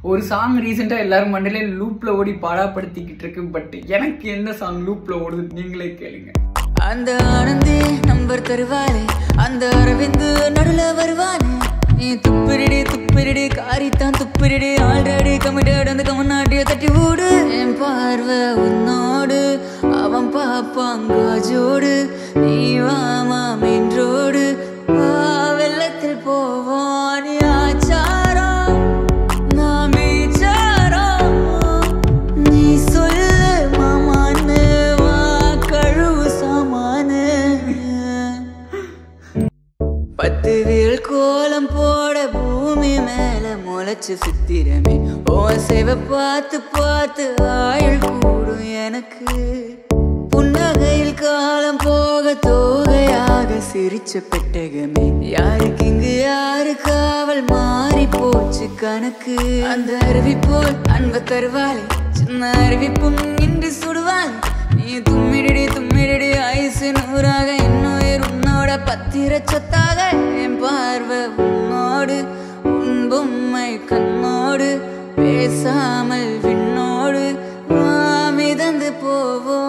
ஒரு சாங் ரீசெண்டா எல்லாரும் மண்டலே லூப்ல ஓடி பாடாப்படுத்திக்கிட்டு இருக்கு பட் எனக்கு எந்த சாங் லூப்ல ஓடுது நீங்களே கேளுங்க அந்த ஆனந்தி நம்பர் தருவாளே அந்த அரவிந்து நடுல வருவானே நீ துப்பிரிடி துப்பிரிடி காரித்தான் துப்பிரிடி ஆல்ரெடி கமிட்டட் அந்த கமநாட்டிய தட்டி விடு என் பார்வை உன்னோடு அவன் பாப்பான் காஜோடு நீ வாமா மெயின் ரோடு வா வெள்ளத்தில் போவோம் நீ ஆச்சாரம் நான் விசாரம் நீ சொல்லு மாமான்னு வா கழுவு சாமானு பத்து வீல் கோலம் போட பூமி மேல முளைச்சு சித்திரமே ஓ சேவை பார்த்து பார்த்து ஆயுள் கூடும் எனக்கு புன்னகையில் காலம் போக தோகையாக சிரிச்ச பெட்டகமே யாருக்கு இங்கு யாரு காவல் மாறி போச்சு கணக்கு அந்த அருவி போல் அன்ப தருவாளே சின்ன அருவிப்பும் இன்றி சுடுவாள் நீ தும்மிடி தும்மிடி ஐசு நூறாக இன்னுயிர் உன்னோட பத்திர சொத்தாக என் பார்வை உன்னோடு உன் பொம்மை கண்ணோடு பேசாமல் விண்ணோடு மிதந்து போவோம்